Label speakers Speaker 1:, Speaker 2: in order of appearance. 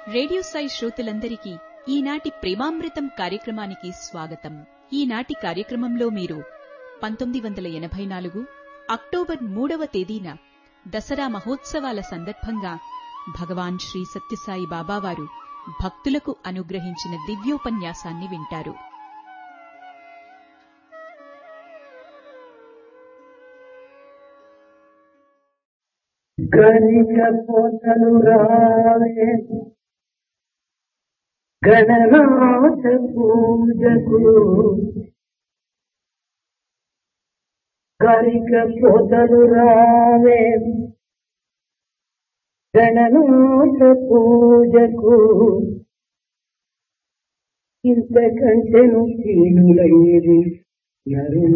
Speaker 1: radio Sai శ్రోతలందరికీ ఈనాటి ప్రేమామృతం కార్యక్రమానికి స్వాగతం ఈనాటి కార్యక్రమంలో మీరు పంతొమ్మిది వందల ఎనభై నాలుగు అక్టోబర్ మూడవ తేదీన దసరా మహోత్సవాల సందర్భంగా భగవాన్ శ్రీ సత్యసాయి బాబావారు భక్తులకు అనుగ్రహించిన దివ్యోపన్యాసాన్ని వింటారు
Speaker 2: గణిక పోతలు రావే గణనాథ పూజకు గరిక పోతలు రావే గణనాథ పూజకు ఇంతకంటెను కీనులైది నరు